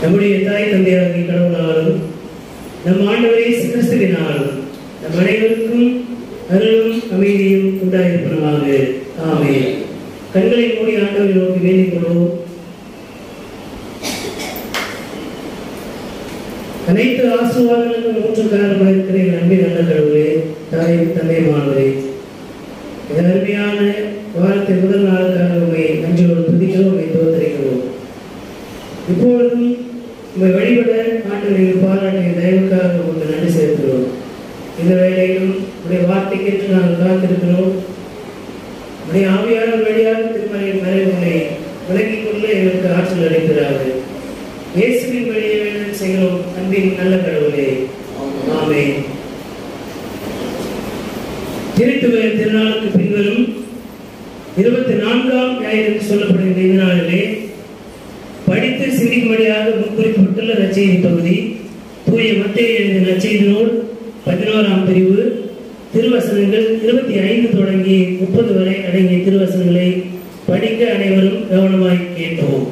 நம்முடைய தாய் தந்தையாகிய கடவுளாலும் நம் ஆண்டவரே இயேசு கிறிஸ்துவினாலும் நம் அனைவருக்கும் அருளும் அமைதியும் உண்டாயிருப்பனமாக ஆமென் கண்களை மூடி ஆண்டவரை நோக்கி வேண்டிக் கொள்வோம் அனைத்து ஆசீர்வாதங்களுக்கும் மூன்று காரணமாக இருக்கிற எங்கள் அன்பின் நல்ல கடவுளே தாயும் தந்தையுமானவரே இந்த அருமையான வாரத்தை முதல் நாளுக்காக உண்மை நன்றியோடு துதிக்கிறோம் உண்மை தோத்தரிக்கிறோம் இப்பொழுதும் உண்மை வழிபட ஆண்டவரை பாராட்டிய தயவுக்காக உங்களுக்கு நன்றி செலுத்துகிறோம் இந்த வேளையிலும் உடைய வார்த்தை கேட்டு நாங்கள் காத்திருக்கிறோம் உடைய ஆவியாளர் வழியாக திருமலையின் மறைவுகளை விலகிக் கொள்ள எங்களுக்கு ஆற்றல் அளிக்கிறார்கள் இயேசுவின் வழியை வேணும் செய்கிறோம் அன்பின் நல்ல கடவுளே ஆமென் திருத்துவ திருநாளுக்கு பின்வரும் இருபத்தி நான்காம் ஞாயிறு என்று சொல்லப்படுகின்ற இந்த நாளிலே படித்து சிந்திக்கும்படியாக முன்குறிப்பிட்டுள்ள நச்செய்தி பகுதி தூய மத்திய எழுதிய நச்செய்தி நூல் பதினோராம் பிரிவு திருவசனங்கள் இருபத்தி ஐந்து தொடங்கி முப்பது வரை அடங்கிய திருவசனங்களை படிக்க அனைவரும் கவனமாய் கேட்போம்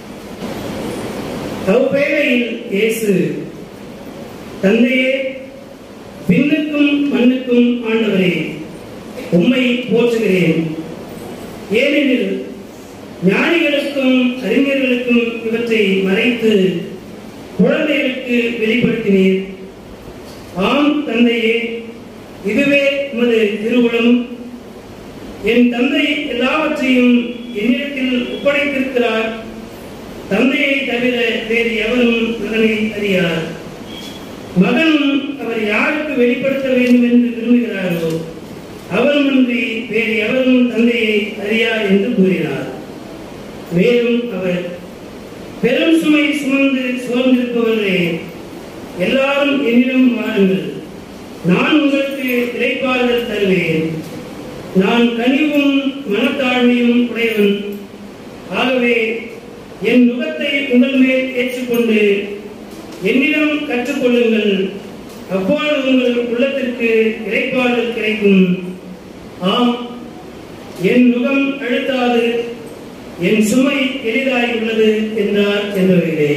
அவ்வேளையில் இயேசு தந்தையே விண்ணுக்கும் மண்ணுக்கும் ஆண்டவரே உம்மை போற்றுகிறேன் ஏனெனில் ஞானிகளுக்கும் அறிஞர்களுக்கும் இவற்றை மறைத்து குழந்தைகளுக்கு வெளிப்படுத்தினீர் ஆம் தந்தையே இதுவே உமது திருவுளம் என் தந்தை எல்லாவற்றையும் என்னிடத்தில் ஒப்படைத்திருக்கிறார் தந்தையை தவிர வேறு எவரும் மகனை அறியார் மகனும் அவர் யாருக்கு வெளிப்படுத்த வேண்டும் என்று விரும்புகிறாரோ அவருமின்றி வேறு எவரும் தந்தையை அறியார் என்று கூறினார் மேலும் அவர் பெரும் சுமை சுமந்து சோர்ந்திருப்பவர்களே எல்லாரும் என்னிடம் வாருங்கள் நான் உங்களுக்கு இளைப்பாறுதல் தருவேன் நான் கனிவும் மனத்தாழ்மையும் உடையவன் ஆகவே என் நுகத்தை உங்கள் மேல் ஏற்றுக்கொண்டு என்னிடம் கற்றுக்கொள்ளுங்கள் அப்பொழுது உங்கள் உள்ளத்திற்கு இறைப்பாடல் கிடைக்கும் ஆம் என் நுகம் அழுத்தாது என் சுமை எளிதாய் உள்ளது என்றார் என்பவர்களே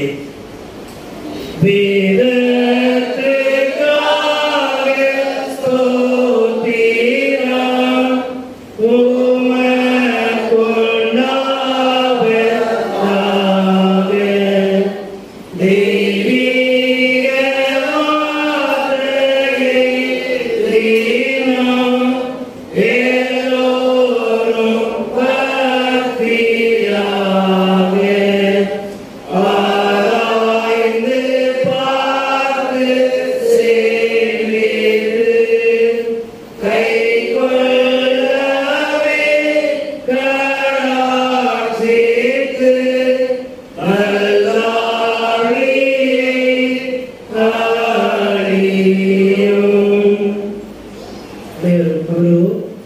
வேதத்துக்காக ஸ்தோத்திரம் உமக்குண்டாவதாக. தெய்வீக வார்த்தையை தினம் எல்லோரும் பக்தியாக ஆராய்ந்து பார்த்து செய்வீர். கைக்கொள்ளவே கடாட்சித்து நல்லாழியை அழியும். மேலும் பவுலோ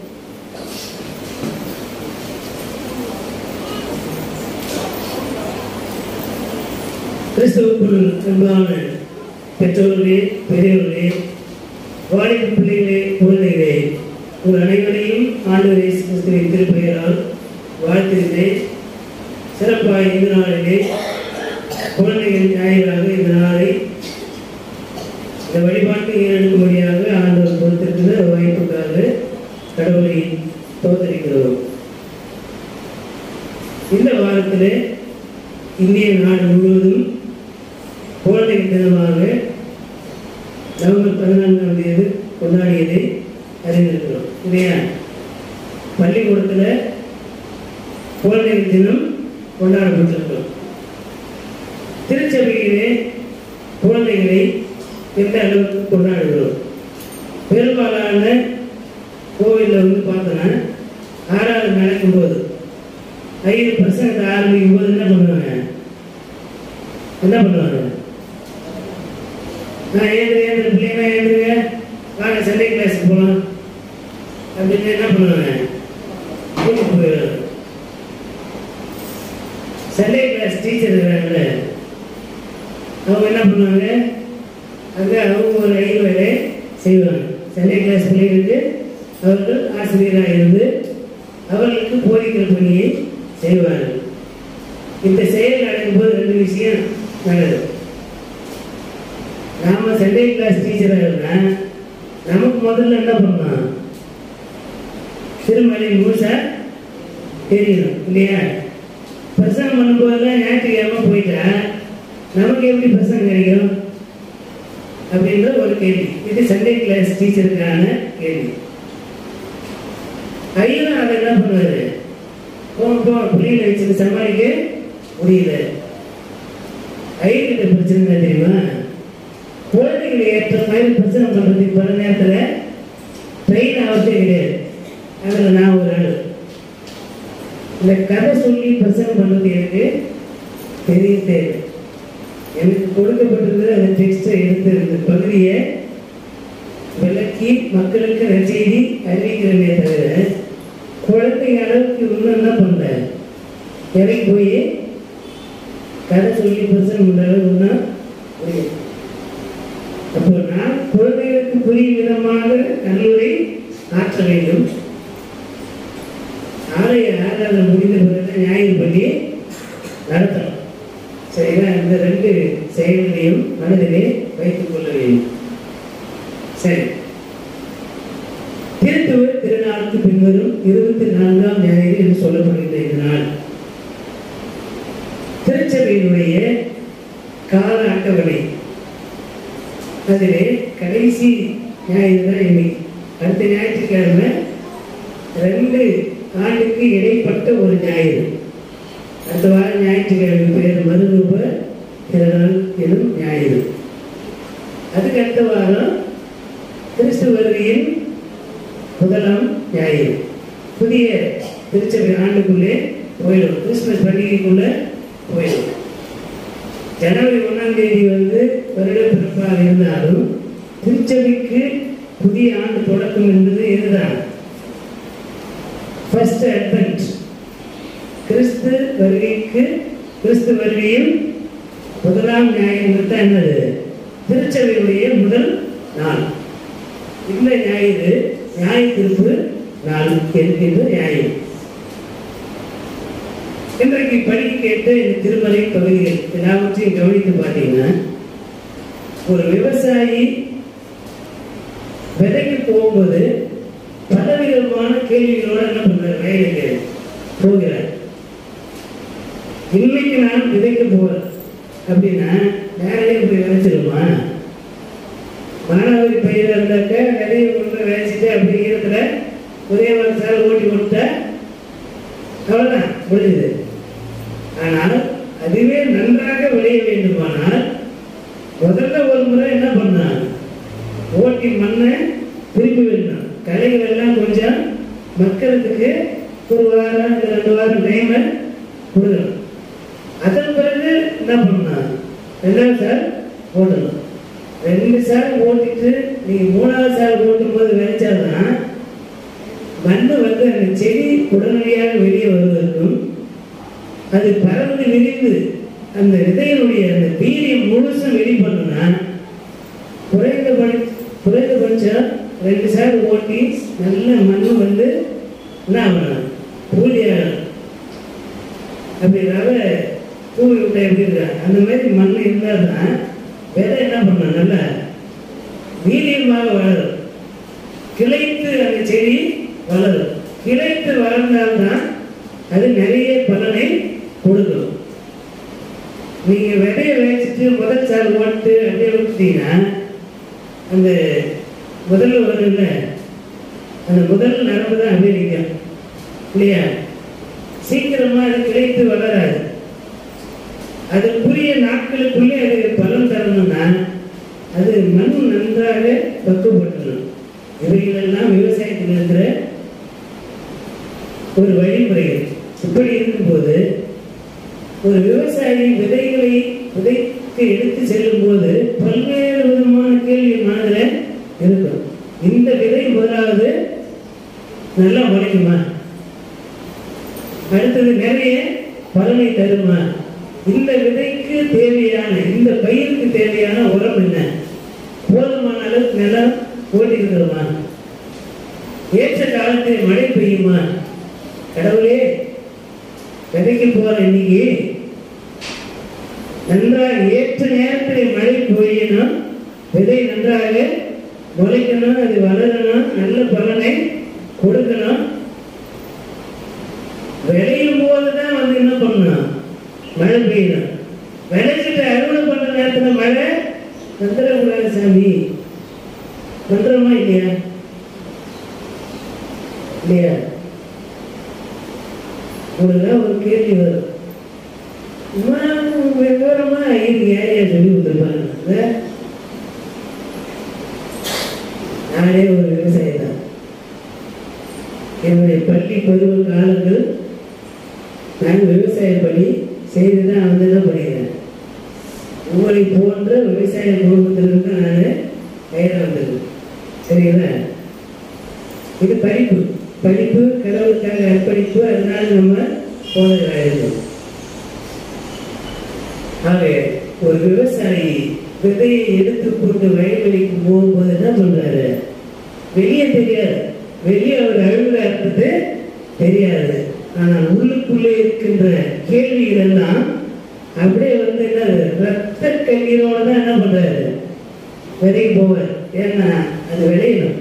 கிறிஸ்துவுக்குள் அன்பான பெற்றோர்களே பெரியவர்களே வாலிப பிள்ளைகளே குழந்தைகளே உங்கள் அனைவரையும் ஆண்டவர் இயேசு கிறிஸ்துவின் திருப்பெயரால் வாழ்த்துகிறேன் சிறப்பாக இந்த நாளிலே குழந்தைகள் ஞாயிறாக இந்த நாளை இந்த வழிபாட்டை ஏறெடுக்கும்படியாக ஆண்டவர் கொடுத்திருக்கிற வாய்ப்புக்காக கடவுளை தோத்தரிக்கிறோம் இந்த வாரத்திலே இந்திய நாடு முழுவதும் குழந்தைகள் தினமாக நவம்பர் பதினான்காம் தேதி கொண்டாடியதை அறிந்திருக்கிறோம் இல்லையா பள்ளிக்கூடத்தில் குழந்தைகள் தினம் கொண்டாடப்பட்டிருக்கிறோம் திருச்சபையிலே குழந்தைகளை எந்த அளவுக்கு கொண்டாடுகிறோம் பெரும்பாலான கோவிலில் வந்து பார்த்தோன்னா ஆறாவது நடக்கும்போது ஐந்து பர்சன்ட் ஆரம்பிக்கும் போது என்ன பண்ணுவாங்க என்ன பண்ணுவாங்க நான் ஏழு ஏழு பிள்ளைங்க ஏழுங்க வாங்க சண்டே கிளாஸுக்கு போகலாம் அப்படின்னு என்ன பண்ணுவாங்க கூட்டிட்டு போயிடுவாங்க சண்டே கிளாஸ் டீச்சர் இருக்கிறாங்கல்ல அவங்க என்ன பண்ணுவாங்க அங்கே அவங்க ஒரு ரயில் வேலை செய்வாங்க சண்டே கிளாஸ் பிள்ளைகளுக்கு அவர்கள் ஆசிரியராக இருந்து அவர்களுக்கு போதிக்கிற பணியை செய்வார்கள் இந்த செயல் நடக்கும்போது ரெண்டு விஷயம் நல்லது நாம சண்டே கிளாஸ் டீச்சராக இருந்தா நமக்கு முதல்ல என்ன பண்ணலாம் திருமலை முழுசா தெரியணும் இல்லையா பிரசங்கம் பண்ணும்போதெல்லாம் ஞாயிற்றுக்கிழமை போயிட்டா நமக்கு எப்படி பிரசங்கம் கிடைக்கும் அப்படின்ற ஒரு கேள்வி இது சண்டே கிளாஸ் டீச்சருக்கான கேள்வி ஐயரும் அதை என்ன பண்ணுவாரு போக போக புள்ளிகளை வச்சுட்டு சமாளிக்க முடியல ஐயர்கிட்ட பிரச்சனை என்ன தெரியுமா குழந்தைகளை ஏற்ற மாதிரி பிரச்சனை பண்றதுக்கு பல நேரத்தில் ட்ரெயின் ஆகத்தே கிடையாது அதில் நான் ஒரு ஆள் இந்த கதை சொல்லி பிரசங்கம் பண்ணது எனக்கு தெரிய தேவை எனக்கு கொடுக்கப்பட்டிருக்கிற அந்த டெக்ஸ்டை எடுத்து இந்த பகுதியை விளக்கி மக்களுக்கு நற்செய்தி அறிவிக்கிறமே தவிர குழந்தைங்க அளவுக்கு இன்னும் என்ன பண்ணல இறங்கி போய் கதை சொல்லி பிரசங்கம் பண்ற அளவுக்கு இன்னும் முடியும் அப்போ நான் குழந்தைகளுக்கு புரியும் விதமாக கல்லூரி ஆற்ற வேண்டும் ஆலய ஆராதனை முடிந்த பிறகு ஞாயிறு பள்ளி நடத்தணும் சரிங்களா இந்த ரெண்டு செயல்களையும் மனதிலே வைத்துக் கொள்ள வேண்டும் சரி திருத்துவர் திருநாளுக்கு பின்வரும் இருபத்தி நான்காம் ஞாயிறு என்று சொல்லப்படுகின்ற இந்த நாள் திருச்சபையினுடைய கால அட்டவணை அதிலே கடைசி ஞாயிறு தான் இன்னைக்கு அடுத்த ஞாயிற்றுக்கிழமை ரெண்டு ஆண்டுக்கு இடைப்பட்ட ஒரு ஞாயிறு அடுத்த வாரம் ஞாயிற்றுக்கிழமை பேர் மறுரூப திருநாள் எனும் ஞாயிறு அதுக்கு அடுத்த வாரம் கிறிஸ்து வருகையின் முதலாம் ஞாயிறு புதிய திருச்சபை ஆண்டுக்குள்ளே போயிடும் கிறிஸ்துமஸ் பண்டிகைக்குள்ள போயிடும் ஜனவரி ஒன்றாம் தேதி வந்து வருட பிறப்பாக இருந்தாலும் திருச்சபைக்கு புதிய ஆண்டு தொடக்கம் என்பது இதுதான் ஃபர்ஸ்ட் அட்வென்ட் கிறிஸ்து வருகைக்கு கிறிஸ்து வருகையில் முதலாம் ஞாயிறு தான் என்னது திருச்சபையுடைய முதல் நாள் இந்த ஞாயிறு ஞாயிறு திருப்பு நாள் என்கின்ற ஞாயிறு இன்றைக்கு படிக்க கேட்ட இந்த திருமலை பகுதிகள் எல்லாவற்றையும் கவனித்து பார்த்தீங்கன்னா ஒரு விவசாயி விதைக்கு போகும்போது பலவிதமான கேள்விகளோட என்ன பண்றாரு வயலுக்கு போகிறார் இன்னைக்கு நான் விதைக்க போறேன் அப்படின்னா நேரடியாக போய் விதைச்சிருமா மாணவரி பயிர் இருந்தாக்க விதையை கொண்டு விதைச்சிட்டு அப்படி ஈரத்துல ஒரே வருஷம் ஓட்டி கொடுத்தா அவ்வளவுதான் முடிஞ்சது ஆனால் அதுவே நன்றாக விளைய வேண்டுமானால் முதல்ல ஒரு முறை என்ன பண்ணான் ஓட்டி மண்ணை திருப்பி விடணும் களைகள் எல்லாம் கொஞ்சம் மக்களுக்கு ஒரு வாரம் இல்லை ரெண்டு வாரம் டைமை கொடுக்கணும் அதன் பிறகு என்ன பண்ணலாம் ரெண்டாவது சார் ஓட்டணும் ரெண்டு சார் ஓட்டிட்டு நீங்க மூணாவது சார் ஓட்டும் போது விளைச்சாதான் மண்ணு வந்து அந்த செடி உடனடியாக வெளியே வருவதற்கும் அது பறந்து விரிந்து அந்த விதையினுடைய அந்த வீரியம் முழுசும் வெளிப்படணும்னா குறைந்தபட்ச குறைந்தபட்சம் ரெண்டு சார் ஓட்டி நல்ல மண்ணு வந்து என்ன ஆகணும் பூலியாகணும் அப்படி ரவை தூவி விட்டா எப்படி இருக்கா அந்த மாதிரி மண் இருந்தால் தான் விதை என்ன பண்ணணும் நல்லா வீரியமாக வளரும் கிளைத்து அந்த செடி வளரும் கிளைத்து வளர்ந்தால்தான் அது நிறைய பலனை கொடுக்கும் நீங்க விதைய வச்சுட்டு முதல் சால் ஓட்டு அப்படியே விட்டுட்டீங்கன்னா அந்த முதல்ல வரும்ல அந்த முதல் நரம்பு தான் அப்படியே நிற்கும் இல்லையா சீக்கிரமா அது கிடைத்து வளராது அதுக்குரிய நாட்களுக்குள்ளே அது பலன் தரணும்னா அது மண் நன்றாக பக்குவப்பட்டணும் இவைகளெல்லாம் விவசாயத்தில் இருக்கிற ஒரு வழிமுறைகள் இப்படி இருக்கும்போது ஒரு விவசாயி விதைகளை விதைக்கு எடுத்து செல்லும் போது பல்வேறு விதமான கேள்வி மனதில் இருக்கும் இந்த விதை முதலாவது நல்லா உழைக்குமா அடுத்தது நிறைய பலனை தருமா இந்த விதைக்கு தேவையான இந்த பயிருக்கு தேவையான உரம் என்ன போதுமான அளவுக்கு நிலம் ஓட்டிருக்கிறோமா ஏற்ற காலத்தில் மழை பெய்யுமா கடவுளே விதைக்க போற இன்னைக்கு நன்றாக ஏற்ற நேரத்தில் மழை பொழியணும் விதை நன்றாக முளைக்கணும் அது வளரணும் நல்ல பலனை கொடுக்கணும் விளையும் போது தான் வந்து என்ன பண்ணணும் மழை பெய்யணும் விளைச்சிட்டு அறுவடை பண்ற நேரத்துல மழை வந்துடக்கூடாது சாமி வந்துடுமா இல்லையா இல்லையா உங்களுக்கு ஒரு கேள்வி வரும் சும்மா விவரமா இது ஏரியா சொல்லி கொடுத்துருப்பாங்க நானே ஒரு விவசாயி தான் என்னுடைய பள்ளி பருவ காலங்கள் நான் விவசாய பணி செய்து தான் வந்து தான் படிக்கிறேன் உங்களை போன்ற விவசாய குடும்பத்திலிருந்து நான் பெயர் வந்தது சரிங்களா இது படிப்பு படிப்பு கடவுளுக்காக அர்ப்பணிப்பு அதனால நம்ம போதகராயிருக்கோம் ஆக ஒரு விவசாயி விதையை எடுத்துக்கொண்டு வயல்வெளிக்கு போகும்போது என்ன பண்றாரு வெளியே தெரியாது வெளியே அவர் அழுகிற அர்த்தத்தை தெரியாது ஆனால் உள்ளுக்குள்ளே இருக்கின்ற கேள்விகள் எல்லாம் அப்படியே வந்து என்ன ரத்த கண்ணீரோட தான் என்ன பண்றாரு விதைக்கு போவார் ஏன்னா அது விளையணும்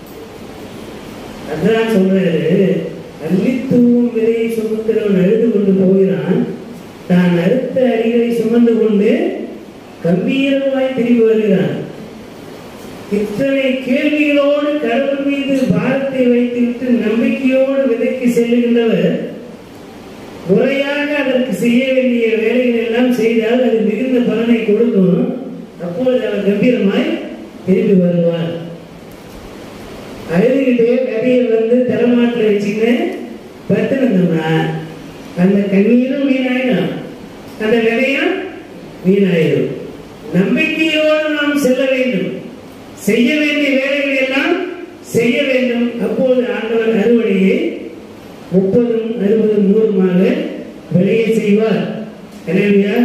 அதான் சொல்றாரு அள்ளித்தூவும் விதையை சுமக்கிறவன் அழுது கொண்டு போகிறான் தான் அறுத்த அடிகளை சுமந்து கொண்டு கம்பீரமாய் திரும்பி வருகிறான் இத்தனை கேள்விகளோடு கடவுள் மீது பாரத்தை வைத்துவிட்டு நம்பிக்கையோடு விதைக்கு செல்லுகின்றவர் முறையாக அதற்கு செய்ய வேண்டிய வேலைகள் எல்லாம் செய்தால் அது மிகுந்த பலனை கொடுக்கும் அப்பொழுது அவர் கம்பீரமாய் திரும்பி வருவார் அழுதுகிட்டே விதையை வந்து தலைமாட்டில் வச்சுக்கின்னு பத்துனோம்னா அந்த கண்ணீரும் வீணாயிடும் அந்த விதையும் வீணாயிடும் நம்பிக்கையோடு நாம் செல்ல வேண்டும் செய்ய வேண்டிய வேலைகளை எல்லாம் செய்ய வேண்டும் அப்போது ஆண்டவர் அறுவடையை முப்பதும் அறுபதும் நூறுமாக விளைய செய்வார் எனவே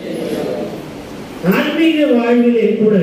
ஆன்மீக வாழ்விலே கூட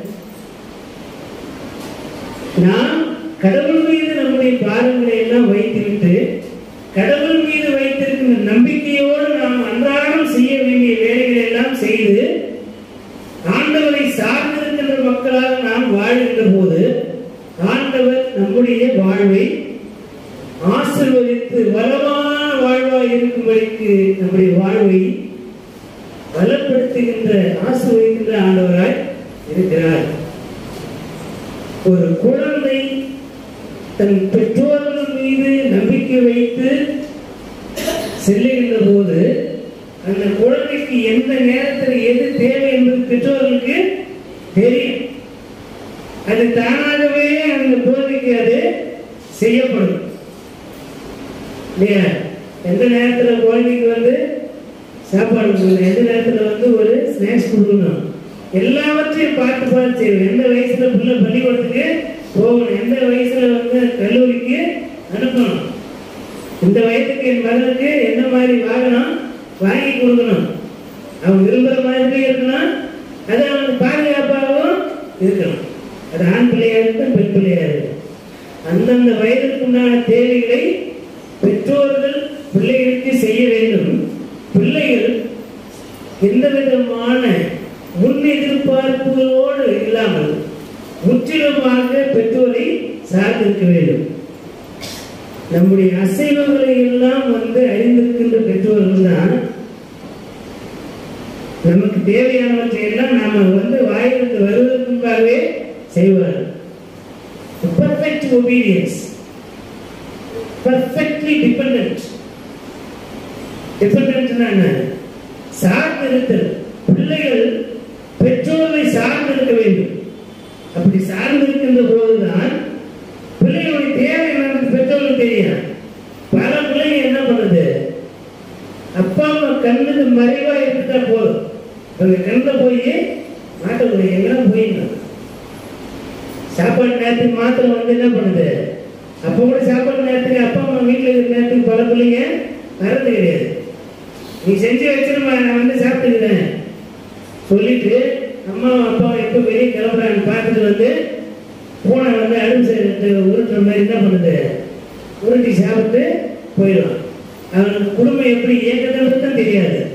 நாம் கடவுள் மீது நம்முடைய பாரங்களை எல்லாம் வைத்துவிட்டு கடவுள் மீது வைத்திருக்கின்ற நம்பிக்கையோடு நாம் அன்றாடம் செய்ய வேண்டிய வேலைகளை எல்லாம் செய்து ஆண்டவரை சார்ந்திருக்கின்ற மக்களாக நாம் வாழ்கின்ற போது ஆண்டவர் நம்முடைய வாழ்வை ஆசிர்வதித்து வளமான வாழ்வாய் இருக்கும்படிக்கு நம்முடைய வாழ்வை பலப்படுத்துகின்ற ஆசிர்வதிக்கின்ற ஆண்டவராய் இருக்கிறார் ஒரு குழந்தை தன் பெற்றோர்கள் மீது நம்பிக்கை வைத்து செல்லுகின்ற போது அந்த குழந்தைக்கு எந்த நேரத்தில் எது தேவை என்பது பெற்றோர்களுக்கு தெரியும் அது தானாகவே அந்த குழந்தைக்கு அது செய்யப்படும் இல்லையா எந்த நேரத்தில் குழந்தைக்கு வந்து சாப்பாடு கொடுக்கணும் எந்த நேரத்தில் வந்து ஒரு ஸ்நாக்ஸ் கொடுக்கணும் எல்லாவற்றையும் பார்த்து பார்த்து செய்யணும் எந்த வயசுல பிள்ளை பள்ளிக்கூடத்துக்கு போகணும் எந்த வயசுல வந்து கல்லூரிக்கு அனுப்பணும் இந்த வயதுக்கு என் மகனுக்கு என்ன மாதிரி வாகனம் வாங்கி கொடுக்கணும் அவன் விரும்புகிற மாதிரி இருக்கணும் அது அவனுக்கு பாதுகாப்பாகவும் இருக்கணும் அது ஆண் பிள்ளையா இருக்கும் பெண் பிள்ளையா இருக்கும் அந்தந்த வயதுக்கு உண்டான தேவைகளை பெற்றோர்கள் பிள்ளைகளுக்கு செய்ய வேண்டும் பிள்ளைகள் எந்த விதமான முன் எதிர்பார்ப்புகளோடு இல்லாமல் முற்றிலுமாக பெற்றோரை சார்ந்திருக்க வேண்டும் நம்முடைய அசைவங்களை எல்லாம் வந்து அறிந்திருக்கின்ற பெற்றோர்கள் தான் நமக்கு தேவையானவற்றை எல்லாம் நாம வந்து வாயிலிருந்து வருவதற்கு முன்பாகவே செய்வார்கள் பர்ஃபெக்ட் ஒபீடியன்ஸ் பர்ஃபெக்ட்லி டிபெண்ட் டிபெண்ட்னா என்ன சார்ந்து இருத்தல் பிள்ளைகள் பெற்றோரை சார்ந்து இருக்க வேண்டும் அப்படி சார்ந்து இருக்கின்ற போதுதான் பிள்ளைகளுடைய தேவை என்னன்னு பெற்றோருக்கு தெரியும் பல பிள்ளைங்க என்ன பண்ணுது அப்பா அம்மா கண்ணுக்கு மறைவா இருந்துட்டா போதும் அவங்க கண்ணில் போய் மாட்டக்கூடிய எங்கெல்லாம் போயிடணும் சாப்பாடு நேரத்துக்கு மாத்திரம் வந்து என்ன பண்ணுது அப்போ கூட சாப்பாடு நேரத்துக்கு அப்பா அம்மா வீட்டில் இருக்கிற நேரத்துக்கு பல பிள்ளைங்க வரது கிடையாது நீ செஞ்சு வச்சிருமா நான் வந்து சாப்பிட்டுக்கிறேன் சொல்லிட்டு அம்மா அப்பா எப்போ வெளியே கிளம்புறாங்க பார்த்துட்டு வந்து பூனை வந்து அடுப்பு உருட்டுற மாதிரி என்ன பண்ணுது உருட்டி சாப்பிட்டு போயிடும் அவனுக்கு குடும்பம் எப்படி இயக்கத்தை தான் தெரியாது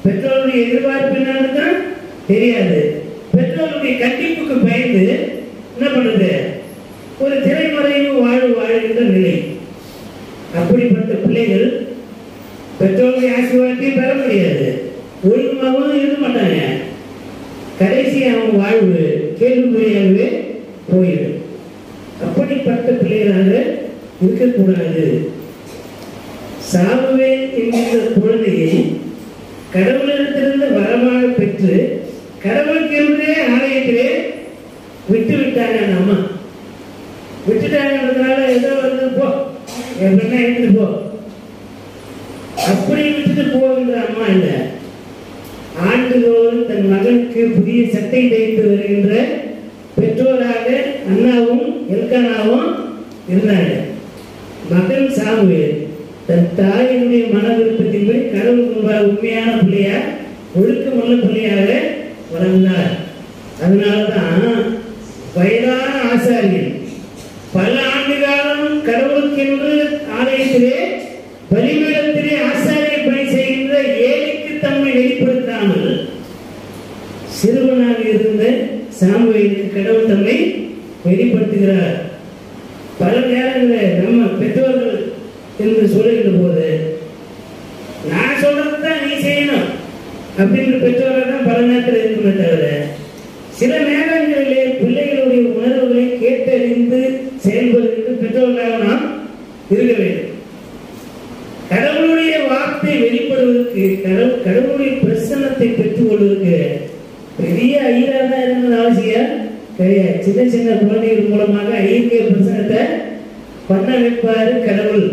பெற்றோருடைய எதிர்பார்ப்பு என்னன்னு தான் தெரியாது பெற்றோருடைய கண்டிப்புக்கு பயந்து என்ன பண்ணுது ஒரு திரைமறைவு வாழ்வு வாழ்கின்ற நிலை அப்படிப்பட்ட பிள்ளைகள் பெற்றோருடைய ஆசீர்வாதத்தையும் பெற முடியாது ஒழுங்காகவும் இருக்க மாட்டாங்க கடைசி அவன் வாழ்வு கேள்விக்குறியாகவே போயிடும் அப்படிப்பட்ட பிள்ளைகளாக இருக்கக்கூடாது சாமுவே என்கின்ற குழந்தையை கடவுளிடத்திலிருந்து வரமாக பெற்று கடவுளுக்கு என்றே ஆலயத்திலே விட்டு விட்டாங்க அந்த அம்மா விட்டுட்டாங்கன்றதுனால ஏதோ வந்து போ என் பெண்ணை எடுத்துட்டு போ அப்படி விட்டுட்டு போகின்ற அம்மா இல்லை ஆண்டுதோறும் தன் மகனுக்கு புதிய சட்டை தைத்து வருகின்ற பெற்றோராக அண்ணாவும் எல்கானாவும் இருந்தாங்க மகன் சாமுவேல் தன் தாயினுடைய மன விருப்பத்தின்படி கடவுள் முன்பாக உண்மையான பிள்ளையா ஒழுக்கமுள்ள பிள்ளையாக வளர்ந்தார் அதனாலதான் வயதான ஆசாரியன் பல ஆண்டு காலம் கடவுளுக்கென்று ஆலயத்திலே பலிபீடத்திலே ஆசாரிய பணி செய்கின்ற ஏழைக்கு தம்மை வெளிப்படுத்தாமல் சிறுவனாக இருந்த சாமுவேலுக்கு கடவுள் தம்மை வெளிப்படுத்துகிறார் பல நேரங்களில் நம்ம பெற்றோர்கள் என்று சொல்லுகிற போது நான் சொல்றது தான் நீ செய்யணும் அப்படின்ற பெற்றோர்கள் தான் பல நேரத்தில் இருக்குமே தவிர சில நேரங்களிலே பிள்ளைகளுடைய உணர்வுகளை கேட்டறிந்து செயல்படுகின்ற பெற்றோர்களாக நாம் இருக்க வேண்டும் கடவுளுடைய வார்த்தை வெளிப்படுவதற்கு கடவுள் கடவுளுடைய பிரசன்னத்தை பெற்றுக் கொள்வதற்கு பெரிய ஐயரா தான் இருந்தது அவசியம் கிடையாது சின்ன சின்ன குழந்தைகள் மூலமாக ஐயக்கிய பிரசனத்தை பண்ண வைப்பாரு கடவுள்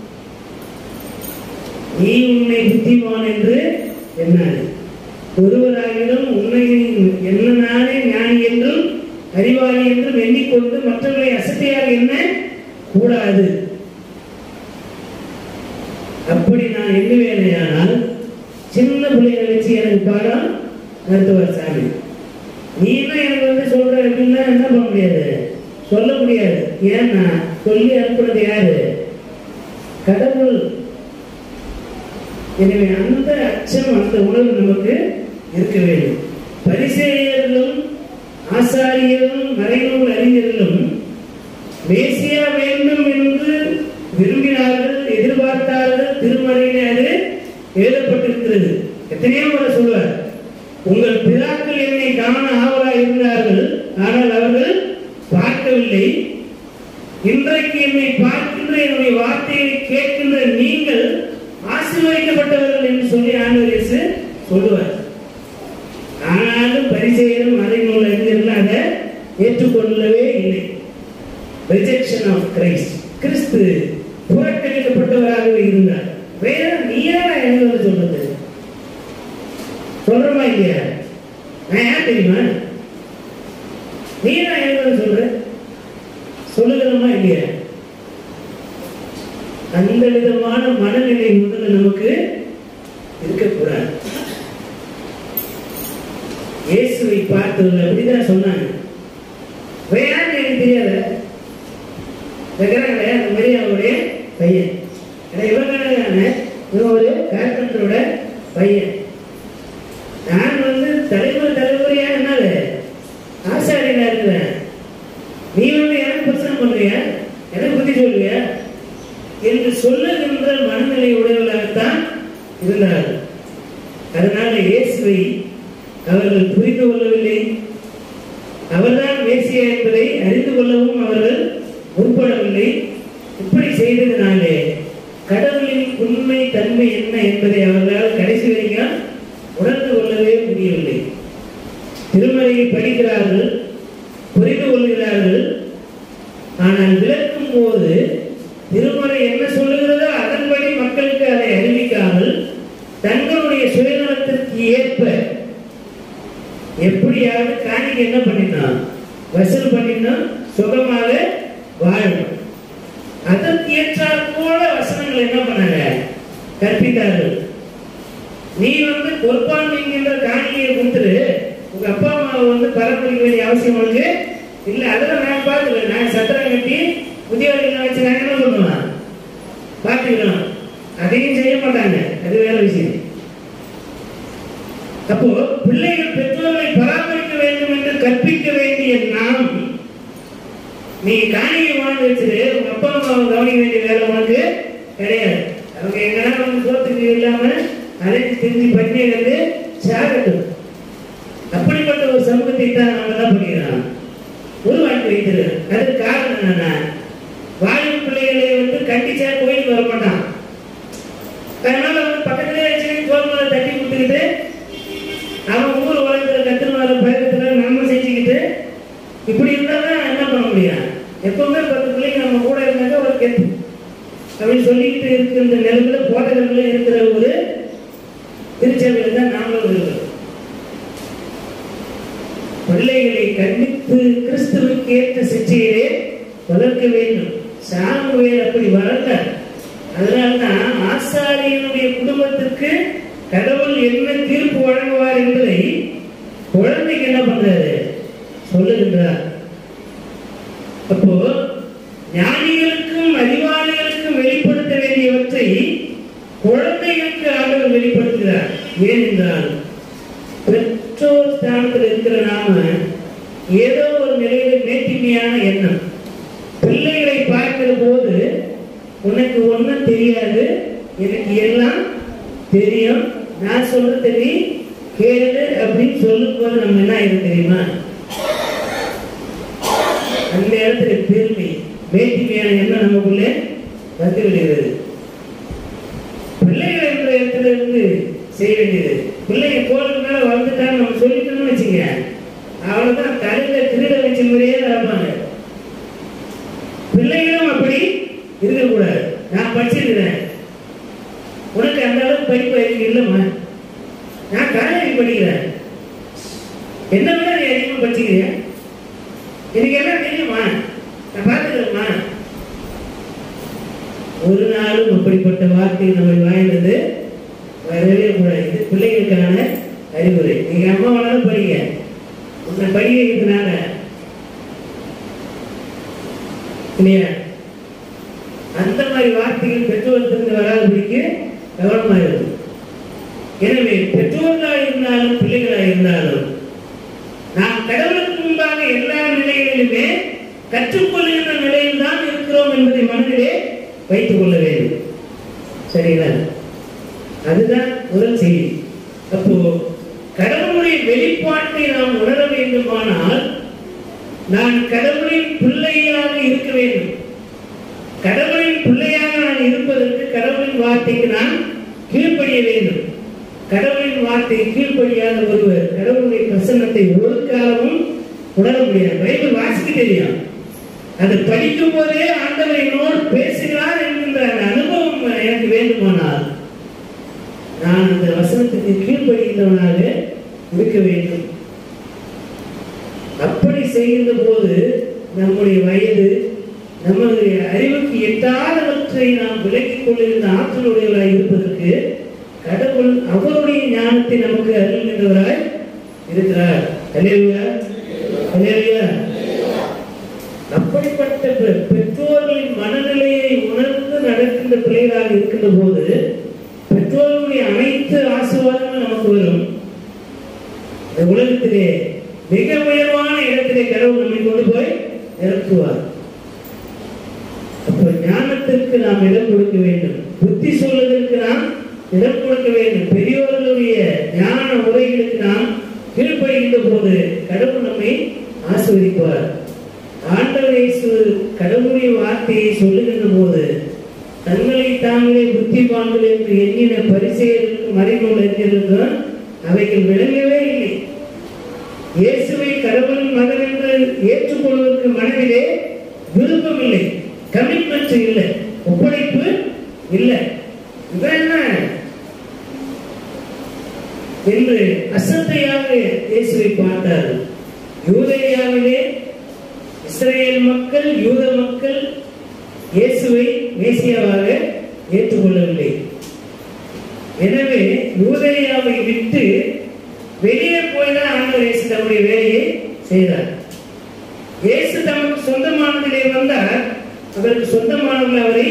நீ உன்னை புத்திமான் என்று எண்ணாது ஒருவராகிலும் உன்னை என்ன நானே ஞானி என்றும் அறிவாளி என்றும் எண்ணிக்கொண்டு மற்றவர்களை அசட்டையாக எண்ண கூடாது அப்படி நான் எண்ணுவேனையானால் சின்ன பிள்ளைகளை வச்சு எனக்கு பாடம் நடத்துவார் சாமி நீ தான் எனக்கு வந்து சொல்ற அப்படின்னா என்ன பண்ண முடியாது சொல்ல முடியாது ஏன்னா சொல்லி அனுப்புறது யாரு கடவுள் எனவே அந்த அச்சம் அந்த உணர்வு நமக்கு இருக்க வேண்டும் பரிசேயர்களும் ஆசாரியரும் மறைநூல் அறிஞர்களும் மேசியா வேண்டும் என்று விரும்பினார்கள் எதிர்பார்த்தார்கள் திருமறையிலே அது எழுதப்பட்டிருக்கிறது எத்தனையோ முறை சொல்வார் உங்கள் பிதாக்கள் என்னை காண ஆவலா இருந்தார்கள் ஆனால் அவர்கள் பார்க்கவில்லை இன்றைக்கு என்னை பார்க்கின்ற என்னுடைய வார்த்தையை கேட்கின்ற நீங்கள் ஆசீர்வதிக்கப்பட்டவர்கள் என்று சொல்லி ஆண்டவர் இயேசு சொல்லுவார் ஆனாலும் பரிசெயரும் மறைநூல் அறிஞர்கள் அதை ஏற்றுக்கொள்ளவே இல்லை ரிஜெக்ஷன் ஆஃப் கிரைஸ்ட் கிறிஸ்து புறக்கணிக்கப்பட்டவராகவே இருந்தார் வேற நீயா என்ன சொல்றது சொல்றமா இல்லையா நான் ஏன் தெரியுமா நீ நான் என்ன சொல்ற சொல்லுகிறோமா இல்லையா அந்த விதமான மனநிலை முதல்ல நமக்கு இருக்கக்கூடாது இயேசுவை பார்த்தவங்க அப்படிதான் சொன்னாங்க வேறான்னு எனக்கு தெரியாத வைக்கிறாங்களே அந்த மாதிரி அவருடைய பையன் ஏன்னா இவங்க என்னங்க இவன் ஒரு கார்பெண்டரோட பையன் நான் வந்து தலைமுறை தலைமுறையா என்னால ஆசாரியனா இருக்கிறேன் நீ வந்து எனக்கு பிரச்சனை பண்றியா எனக்கு புத்தி சொல்றியா என்று சொல்லுகின்ற மனநிலை உடையவர்களாகத்தான் இருந்தார்கள் அதனால இயேசுவை அவர்கள் புரிந்து கொள்ளவில்லை அவர்தான் மேசியா என்பதை அறிந்து கொள்ளவும் அவர்கள் முற்படவில்லை இப்படி செய்ததினாலே கடவுளின் உண்மை தன்மை என்ன என்பதை அவர்களால் கடைசி வரைக்கும் உணர்ந்து கொள்ளவே முடியவில்லை திருமலையை படிக்கிறார்கள் புரிந்து கொள்கிறார்கள் ஆனால் விளக்கும் போது திருமலை என்ன சொல்லுகிறதோ அதன்படி மக்களுக்கு அதை அறிவிக்காமல் தங்களுடைய சுயநலத்திற்கு ஏற்ப எப்படியாவது காணிக்கு என்ன பண்ணினான் வசூல் பண்ணினான் சுகமாக வாழணும் அதற்கு ஏற்றாற் போல வசனங்கள் என்ன பண்ணாங்க கற்பித்தார்கள் நீ வந்து பொறுப்பான் என்கின்ற காணிக்கையை கொடுத்துரு உங்க அப்பா அம்மாவை வந்து பராமரிக்க வேண்டிய அவசியம் உனக்கு இல்ல அதெல்லாம் நான் பார்த்துக்கிறேன் நான் சத்திரம் கட்டி முதியோர்கள் வச்சு நான் என்ன பண்ணுவேன் பார்த்துக்கிறோம் அதையும் செய்ய மாட்டாங்க அது வேற விஷயம் அப்போ பிள்ளைகள் பெற்றோர்களை பராமரிக்க வேண்டும் என்று கற்பிக்க வேண்டிய நாம் நீ காணிகை வாழ்ந்து வச்சுட்டு உங்க அப்பா அம்மாவை கவனிக்க வேண்டிய வேலை உனக்கு கிடையாது அவங்க எங்கன்னா அவங்க சோத்துக்கு இல்லாம அழைத்து திரும்பி பண்ணி வந்து சாகட்டும் அப்படிப்பட்ட ஒரு சமூகத்தை தான் நம்ம என்ன பண்ணிக்கிறோம் உருவாக்கி வைத்திருக்கிறோம் அதுக்கு காரணம் என்னன்னா வாழும் பிள்ளைகளை வந்து கண்டிச்சா கோயிலுக்கு வர மாட்டான் அதனால வந்து பக்கத்திலே வச்சு கோல்மலை தட்டி கொடுத்துக்கிட்டு அவன் ஊர் உலகத்துல கத்துன்னு வர பயணத்துல நம்ம செஞ்சுக்கிட்டு இப்படி இருந்தாதான் என்ன பண்ண முடியும் எப்பவுமே பத்து பிள்ளைங்க நம்ம கூட இருந்தாக்க ஒரு கெத்து அப்படின்னு சொல்லிக்கிட்டு இருக்கின்ற நிலைமையில போதகர்கள இருக்கிற ஒரு திருச்சபையில தான் நாமளும் இருக்கிறோம் பிள்ளைகளை கண்டித்து கிறிஸ்துவுக்கு ஏற்ற சிச்சையிலே வளர்க்க வேண்டும் சாமுவேல் அப்படி வளர்க்க அதனால்தான் ஆசாரியனுடைய குடும்பத்திற்கு கடவுள் என்ன தீர்ப்பு வழங்குவார் என்பதை குழந்தைக்கு என்ன பண்றாரு சொல்லுகின்றார் அப்போ ஞானிகளுக்கும் அறிவாளிகளுக்கும் வெளிப்படுத்த வேண்டியவற்றை குழந்தைகளுக்கு ஆண்டவர் வெளிப்படுத்துகிறார் ஏனென்றால் பெற்றோர் ஸ்தானத்தில் இருக்கிற நாம ஏதோ ஒரு நிலையில மேட்டிமையான எண்ணம் பிள்ளைகளை பார்க்கிற போது உனக்கு ஒண்ணும் தெரியாது எனக்கு எல்லாம் தெரியும் நான் சொல்றது நீ கேளு அப்படின்னு சொல்லும் போது நம்ம என்ன ஆயிரும் தெரியுமா அந்த இடத்துல பெருமை மேட்டிமையான எண்ணம் நமக்குள்ளே வந்து விடுகிறது பிள்ளைகள் என்ற இடத்துல இருந்து செய்ய வேண்டியது பிள்ளைங்க கோலுக்கு மேல வளர்ந்துட்டான்னு நம்ம சொல்லிட்டோம்னு வச்சுங்க அவ்வளவுதான் தலையில திருட வச்ச மாதிரியே நடப்பாங்க பிள்ளைகளும் அப்படி இருக்கக்கூடாது நான் படிச்சிருக்கிறேன் உனக்கு அந்த அளவுக்கு படிப்பு அறிவு இல்லைம்மா நான் காலேஜ் படிக்கிறேன் என்ன விட நீ அதிகமாக படிச்சுக்கிறீங்க எனக்கு எல்லாம் தெரியுமா நான் பார்த்துக்கிறேம்மா ஒரு நாளும் அப்படிப்பட்ட வார்த்தை நம்ம வாய்ந்தது வரவே கூடாது இது பிள்ளைகளுக்கான அறிவுரை நீங்க அம்மா வளர படிங்க உன்னை படிக்க வைக்கிறதுனால இல்லையா அந்த மாதிரி வார்த்தைகள் பெற்றோர்கிட்ட வராதபடிக்கு கவனமா இருக்கும் எனவே பெற்றோர்களாக இருந்தாலும் பிள்ளைகளாக இருந்தாலும் நாம் கடவுளுக்கு முன்பாக எல்லா நிலைகளிலுமே கற்றுக்கொள்கின்ற நிலையில் தான் இருக்கிறோம் என்பதை மனதிலே வைத்துக் கொள்ள வேண்டும் சரிங்களா அதுதான் முதல் செய்தி அப்போ கடவுளுடைய வெளிப்பாட்டை நாம் உணர வேண்டுமானால் நான் கடவுளின் பிள்ளையாக இருக்க வேண்டும் கடவுளின் பிள்ளையாக நான் இருப்பதற்கு கடவுளின் வார்த்தைக்கு நான் கீழ்ப்படிய வேண்டும் கடவுளின் வார்த்தை கீழ்ப்படியாத ஒருவர் கடவுளுடைய பிரசன்னத்தை ஒரு காலமும் உணர முடியாது பைபிள் வாசிக்க தெரியும் அது படிக்கும் போதே ஆண்டவர் என்னோடு பேசுகிறார் என்கின்ற அந்த அனுபவம் எனக்கு வேண்டுமானால் நான் அந்த வசனத்துக்கு கீழ்ப்படுகின்றவனாக இருக்க வேண்டும் அப்படி செய்கின்ற போது நம்முடைய வயது நம்முடைய அறிவுக்கு எட்டாதவற்றை நாம் விலக்கிக் கொள்ளுகின்ற ஆற்றலுடையவராய் இருப்பதற்கு கடவுள் அவருடைய ஞானத்தை நமக்கு அருள்கின்றவராய் இருக்கிறார் அல்லேலூயா அல்லேலூயா அப்படிப்பட்ட பெ- பெற்றோர்களின் மனநிலையை உணர்ந்து நடக்கின்ற பிள்ளைகளாக இருக்கின்ற போது பெற்றோர்களுடைய அனைத்து ஆசீர்வாதங்களும் நமக்கு வரும் இந்த உலகத்திலே மிக உயர்வான இடத்திலே கடவுள் நம்மை கொண்டு போய் இறக்குவார் அப்ப ஞானத்திற்கு நாம் இடம் கொடுக்க வேண்டும் புத்தி சொல்வதற்கு நாம் இடம் கொடுக்க வேண்டும் பெரியோர்களுடைய ஞான உரைகளுக்கு நாம் கீழ்ப்படுகின்ற போது கடவுள் நம்மை ஆசீர்வதிப்பார் ஆண்டவர் இயேசு கடவுளுடைய வார்த்தையை சொல்லுகின்ற போது தங்களை தாங்களே புத்திமான்கள் என்று எண்ணின பரிசெயர்களுக்கு மறைநூல் அறிஞர்களுக்கும் அவைகள் விளங்கவே இல்லை இயேசுவை கடவுளின் மகன் என்று ஏற்றுக்கொள்வதற்கு மனதிலே விருப்பமில்லை கமிட்மெண்ட் இல்லை ஒப்படைப்பு இல்லை இவன் என்ன என்று அசத்தையாக இயேசுவை பார்த்தார்கள் யூதேயாவிலே இஸ்ரேல் மக்கள் யூத மக்கள் இயேசுவை மேசியாவாக ஏற்றுக்கொள்ளவில்லை எனவே யூதேயாவை விட்டு வெளியே போய் தான் ஆண்டவர் இயேசு தம்முடைய வேலையை செய்தார் இயேசு தமக்கு சொந்தமானதிலே வந்தார் அவருக்கு சொந்தமானவர்கள் அவரை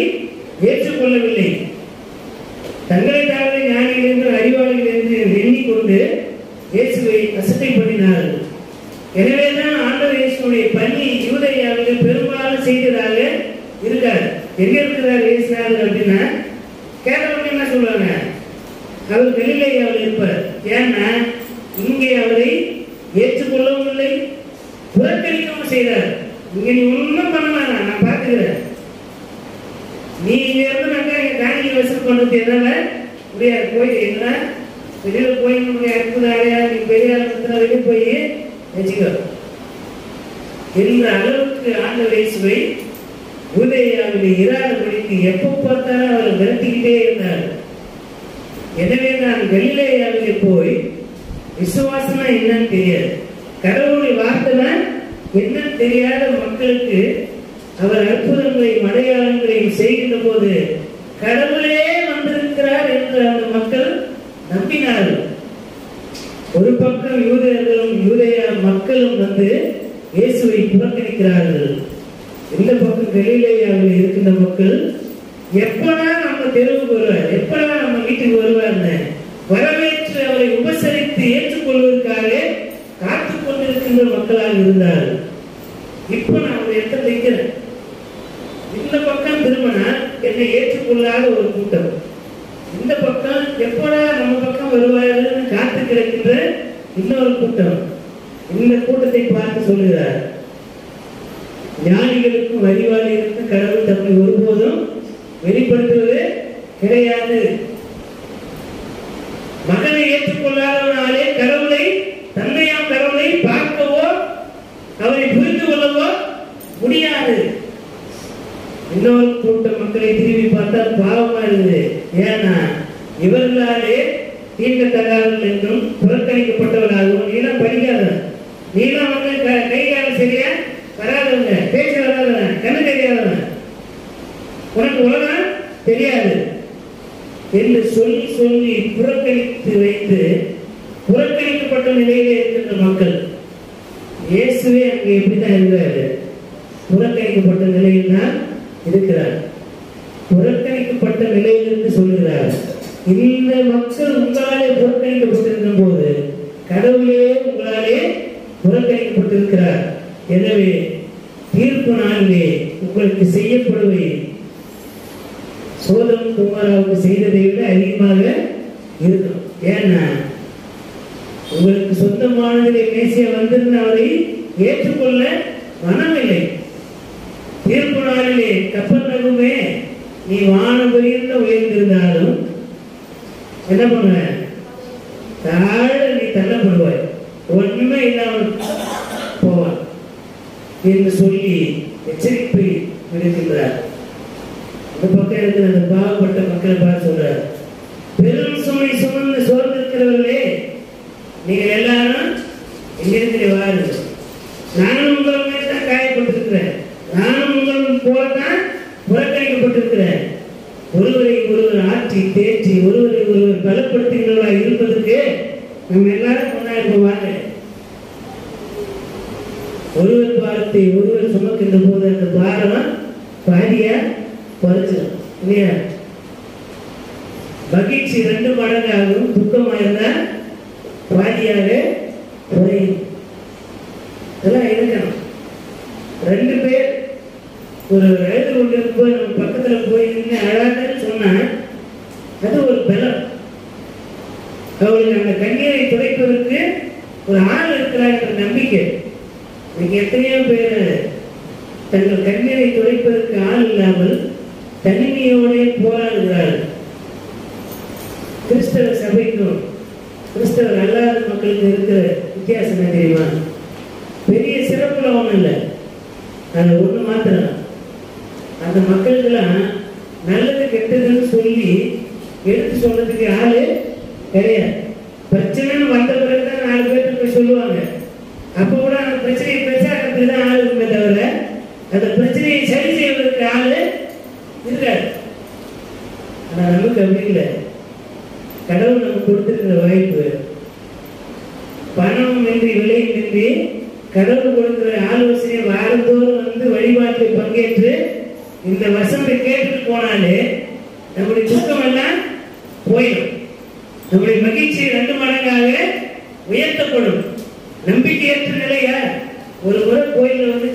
ஏற்றுக்கொள்ளவில்லை தங்களை தாங்களே ஞானிகள் என்று அறிவாளிகள் என்று எண்ணிக்கொண்டு இயேசுவை அசட்டை பண்ணினார்கள் எனவேதான் ஆண்டவர் இயேசுடைய பணி யூதேயாவில் பெரும்பாலும் செய்ததாக இருக்கார் எங்க இருக்கிறார் இயேசுனார் அப்படின்னா கேட்டவங்க என்ன சொல்றாங்க அவர் கலிலேயாவில் இருப்பார் ஏன்னா இங்கே அவரை ஏற்றுக்கொள்ளவும் இல்லை புறக்கணிக்கவும் செய்தார் இங்க நீ ஒண்ணும் பண்ண வேணாம் நான் பார்த்துக்கிறேன் நீ இங்க இருந்து நாங்க எங்க காணிக்கை வசூல் பண்றது என்னால முடியாது போய் என்ன வெளியில போய் நம்முடைய அற்புத ஆடையா நீ பெரிய ஆளுத்துல வெளியே போய் வச்சுக்கோ என்ற அளவுக்கு ஆண்டவர் இயேசுவை உதயாவில் இராதபடிக்கு எப்போ பார்த்தாலும் அவர் விரட்டிக்கிட்டே இருந்தார் எனவே நான் கலிலேயாவிலே போய் விசுவாசமா என்னன்னு தெரியாது கடவுளுடைய வார்த்தைனா என்னன்னு தெரியாத மக்களுக்கு அவர் அற்புதங்களையும் அடையாளங்களையும் செய்கின்ற போது கடவுளே வந்திருக்கிறார் என்று அந்த மக்கள் நம்பினார்கள் ஒரு பக்கம் யூதர்களும் யூதேய மக்களும் வந்து இயேசுவை புறக்கணிக்கிறார்கள் இந்த பக்கம் கலிலேயாவில் இருக்கின்ற மக்கள் எப்படா நம்ம தெருவுக்கு வருவார் எப்படா நம்ம வீட்டுக்கு வருவார்னு வரவேற்று அவரை உபசரித்து ஏற்றுக்கொள்வதற்காக காத்துக் கொண்டிருக்கின்ற மக்களாக இருந்தார்கள் இப்போ நான் ஒரு இடத்துல நிற்கிறேன் இந்த பக்கம் திரும்பினா என்னை ஏற்றுக்கொள்ளாத ஒரு கூட்டம் இந்த பக்கம் எப்படா நம்ம பக்கம் வருவாருன்னு காத்து கிடக்கின்ற இன்னொரு கூட்டம் இந்த கூட்டத்தை பார்த்து சொல்லுகிறார் ஞானிகளுக்கும் அறிவாளிகளுக்கும் கடவுள் தம்மை ஒருபோதும் வெளிப்படுத்துவது கிடையாது மகனை ஏற்றுக்கொள்ளாதவனாலே கடவுளை தந்தையாம் கடவுளை பார்க்கவோ அவரை புரிந்து கொள்ளவோ முடியாது இன்னொரு கூட்ட மக்களை திரும்பி பார்த்தா பாவமா இருக்குது ஏன்னா இவர்களாலே தீர்க்கத்தகாதவர்கள் என்றும் புறக்கணிக்கப்பட்டவர்களாகவும் நீலாம் படிக்காதவன் நீலாம் வந்து க- கை காலம் சரியா வராதவங்க பேச வராதவன் கண்ணு தெரியாதவன் உனக்கு உலகம் தெரியாது என்று சொல்லி சொல்லி புறக்கணித்து வைத்து புறக்கணிக்கப்பட்ட நிலையிலே இருக்கின்ற மக்கள் இயேசுவே அங்கே எப்படிதான் இருக்கிறாரு புறக்கணிக்கப்பட்ட நிலையில் தான் இருக்கிறார் புறக்கணிக்கப்பட்ட நிலையிலிருந்து சொல்லுகிறார் இந்த மக்கள் உங்களாலே புறக்கணிக்கப்பட்டிருக்கிற போது கடவுளே உங்களாலே புறக்கணிக்கப்பட்டிருக்கிறார் எனவே தீர்ப்பு நாளிலே உங்களுக்கு செய்யப்படுவை சோதம் குமாராவுக்கு செய்ததை விட அதிகமாக இருக்கும் ஏன்னா உங்களுக்கு சொந்தமானதிலே மேசிய வந்திருந்த அவரை ஏற்றுக்கொள்ள மனமில்லை தீர்ப்பு நாளிலே கப்பல் நகுமே நீ வானம் உயர்ந்த உயர்ந்திருந்தாலும் என்ன பண்ணுவ தாழ நீ தள்ளப்படுவாய் ஒண்ணுமே இல்லாமல் போவான் என்று சொல்லி எச்சரிப்பை விடுக்கின்றார் இந்த பக்கம் இருக்கிற அந்த பாவப்பட்ட மக்களை பார்த்து சொல்றார் பெரும் சுமை சுமந்து சோர்ந்திருக்கிறவர்களே நீங்கள் எல்லாரும் இங்கிருந்து வாருங்க நானும் உங்கள் மேல் தான் காயப்பட்டிருக்கிறேன் நானும் உங்கள் போல தான் புறக்கணிக்கப்பட்டிருக்கிறேன் ஒருவரை ஒருவர் ஆற்றி தேற்றி ஒருவரை ஒருவர் பலப்படுத்துகிறவர்களா இருப்பதற்கு நம்ம எல்லாரும் முன்னாடி போவாங்க ஒருவர் பாரத்தை ஒருவர் சுமக்கின்ற போது அந்த பாரம் பாதியா குறைச்சிடும் இல்லையா மகிழ்ச்சி ரெண்டு மடங்காகவும் துக்கமாக இருந்தால் பாதியாக குறையும் இதெல்லாம் இருக்கணும் ரெண்டு பேர் ஒரு எழுது கொண்டிருக்கும் போது நம்ம பக்கத்துல போய் நின்று அழாதுன்னு சொன்னா அது ஒரு பலம் அவங்களுக்கு அந்த கண்ணீரை துடைப்பதற்கு ஒரு ஆள் இருக்கிறார் என்ற நம்பிக்கை இன்னைக்கு எத்தனையோ பேர் தங்கள் கண்ணீரை துடைப்பதற்கு ஆள் இல்லாமல் தனிமையோடு போராடுகிறார்கள் கிறிஸ்தவ சபைக்கும் கிறிஸ்தவர் அல்லாத மக்களுக்கு இருக்கிற வித்தியாசம் என்ன தெரியுமா பெரிய சிறப்புல ஒன்றும் இல்லை அது ஒண்ணு மாத்திரம் அந்த மக்களுக்கெல்லாம் நல்லது கெட்டதுன்னு சொல்லி எடுத்து சொல்றதுக்கு ஆளு கிடையாது பிரச்சனைன்னு வந்த பிறகுதான் நாலு பேர்த்து போய் சொல்லுவாங்க அப்போ கூட அந்த பிரச்சனையை பிரச்சாரத்துக்கு தான் ஆள் இருக்குமே தவிர அந்த பிரச்சனையை சரி செய்வதற்கு ஆளு இருக்காது ஆனா நமக்கு அப்படி இல்லை கடவுள் நமக்கு கொடுத்திருக்கிற வாய்ப்பு பணம் இன்றி விலையும் இன்றி கடவுள் கொடுக்கிற ஆலோசனை வாரந்தோறும் வந்து வழிபாட்டில் பங்கேற்று இந்த வசந்தை கேட்டுட்டு போனாலே நம்முடைய துக்கம் எல்லாம் போயிடும் நம்முடைய மகிழ்ச்சி ரெண்டு மடங்காக உயர்த்தி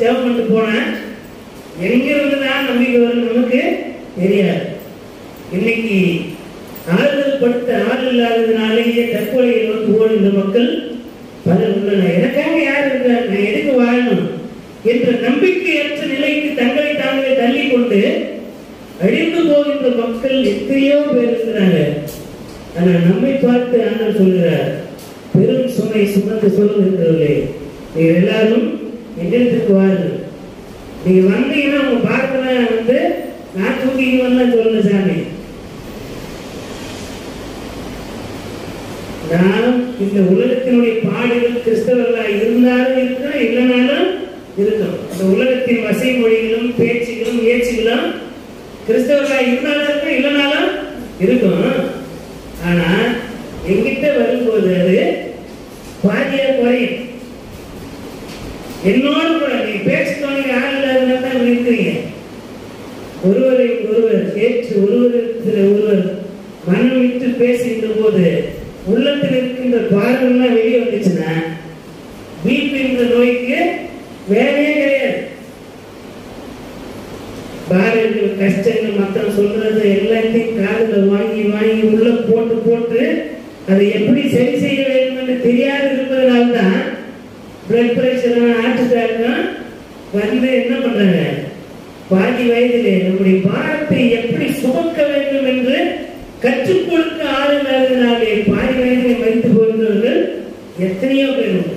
ஜெபம் பண்ணிட்டு போனா எங்க இருந்து தான் நம்பிக்கை வரும் நமக்கு தெரியாது இன்னைக்கு ஆறுதல் படுத்த ஆள் இல்லாததுனாலேயே தற்கொலையை நோக்கி ஓடுகின்ற மக்கள் பலர் உள்ளனர் எனக்காக யார் இருக்கிறார் நான் எதுக்கு வாழணும் என்ற நம்பிக்கையற்ற நிலைக்கு தங்களை தாங்களே தள்ளி கொண்டு அழிந்து போகின்ற மக்கள் எத்தனையோ பேர் இருக்கிறாங்க ஆனா நம்மை பார்த்து ஆண்டவர் சொல்கிறார் பெரும் சுமை சுமந்து சொல்லுகிறவர்களே நீங்கள் எல்லாரும் எங்களிடத்துக்கு வாருங்கள் நீங்க வந்தீங்கன்னா உங்க பார்க்கல வந்து நான் தூக்கிக்கு வரலாம் சொல்லல சாமி நாம் இந்த உலகத்தினுடைய பாடுகள் கிறிஸ்தவர்களா இருந்தாலும் இருக்கோம் இல்லைனாலும் இருக்கும் இந்த உலகத்தின் வசை மொழிகளும் பேச்சுகளும் ஏச்சுகளும் கிறிஸ்தவர்களா இருந்தாலும் இருக்கும் இல்லைனாலும் இருக்கும் ஆனா எங்கிட்ட வரும்போது அது பாதியா குறையும் என்னோடு கூட நீ பேச்சு துணைக்கு ஆள் இல்லாதவங்க தான் இருக்கிறீங்க ஒருவரை ஒருவர் ஏற்று ஒருவரிடத்தில் ஒருவர் மனம் விட்டு பேசுகின்ற போது உள்ளத்தில் இருக்கின்ற பாரங்கள்லாம் வெளியே வந்துச்சுன்னா பிபி என்ற நோய்க்கு வேலையே கிடையாது பாரங்கள் கஷ்டங்கள் மத்தவங்க சொல்றது எல்லாத்தையும் காதுல வாங்கி வாங்கி உள்ள போட்டு போட்டு அதை எப்படி சரி செய்ய வேண்டும் என்று தெரியாது இருப்பதனால தான் பிளட் பிரஷர் ஹார்ட் அட்டாக் வந்து என்ன பண்றாங்க பாதி வயதிலே நம்முடைய பாரத்தை எப்படி சுமக்க வேண்டும் என்று கற்றுக் கொடுக்க ஆள் இல்லாததினாலே பாதி வயதிலே மறித்து போகின்றவர்கள் எத்தனையோ பேர் உண்டு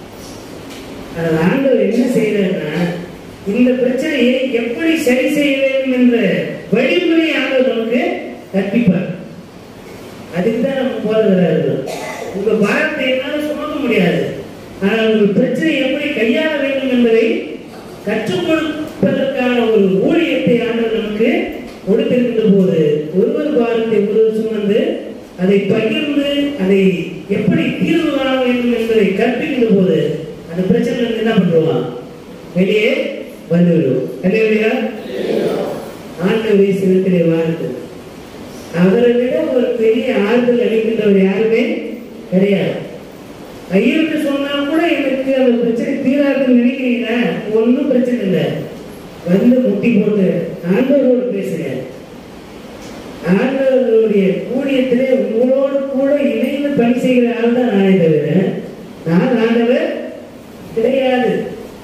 அதில் ஆண்டவர் என்ன செய்யறாருன்னா இந்த பிரச்சனையை எப்படி சரி செய்ய வேண்டும் என்ற வழிமுறை ஆண்டவர் நமக்கு கற்பிப்பார் அதுக்கு தான் நம்ம போதுகிறார்கள் உங்க பாரத்தை என்னால சுமக்க முடியாது ஆனால் உங்கள் பிரச்சனை எப்படி கையாள வேண்டும் என்பதை கற்றுக் கொடுப்பதற்கான ஒரு ஊழியத்தை ஆண்டவர் நமக்கு கொடுத்திருக்கின்ற போது ஒருவர் பாரத்தை ஒருவர் சுமந்து அதை பகிர்ந்து அதை எப்படி தீர்வு காண வேண்டும் என்பதை கற்பிக்கின்ற போது அந்த பிரச்சனை இருந்து என்ன பண்ணுவான் வெளியே வந்துவிடும் இல்லையா ஆண்டவரை சிவத்திலே வாழ்த்து அவரை விட ஒரு பெரிய ஆறுதல் அளிக்கின்றவர் யாருமே கிடையாது ஐயர்கிட்ட சொன்னா கூட எனக்கு அந்த பிரச்சனை தீராதுன்னு நினைக்கிறீங்களா ஒன்றும் பிரச்சனை இல்லை வந்து முட்டி போட்டு ஆண்டவரோடு பேசுங்க ஆண்டவர்களுடைய கூடியத்திலே உங்களோடு கூட இணைந்து பணி செய்கிற ஆள் தான் நானே தவிர நான் ஆண்டவர் கிடையாது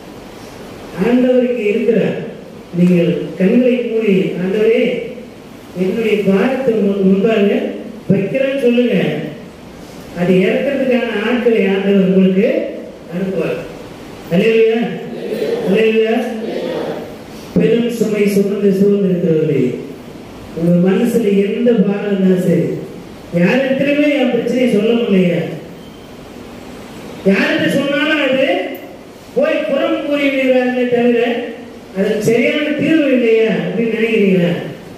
ஆண்டவருக்கு இருக்கிறார் நீங்கள் கண்களை மூடி ஆண்டவரே என்னுடைய பாரத்தை உங்களுக்கு முன்பாக வைக்கிறேன்னு சொல்லுங்க அது இறக்கிறதுக்கான ஆட்களை ஆண்டவர் உங்களுக்கு அனுப்புவார் அல்லையா அல்லையா பெரும் சுமை சுமந்து சூழ்ந்து இருக்கிறவர்களே உங்க மனசுல எந்த பாரம் இருந்தாலும் சரி யாரிடத்திலுமே என் பிரச்சனையை சொல்ல முடியல யார்கிட்ட சொன்னாலும் அது போய் புறம் கூறிவிடுகிறார்களே தவிர அதுக்கு சரியான தீர்வு இல்லையா அப்படின்னு நினைக்கிறீங்களா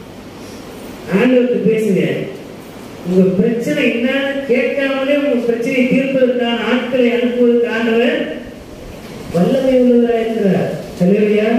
ஆண்டவருக்கு பேசுங்க உங்க பிரச்சனை என்னன்னு கேட்காமலே உங்க பிரச்சனையை தீர்ப்பதற்கான ஆட்களை அனுப்புவதற்கு ஆண்டவர் வல்லமை உள்ளவராக இருக்கிறார் அல்லையா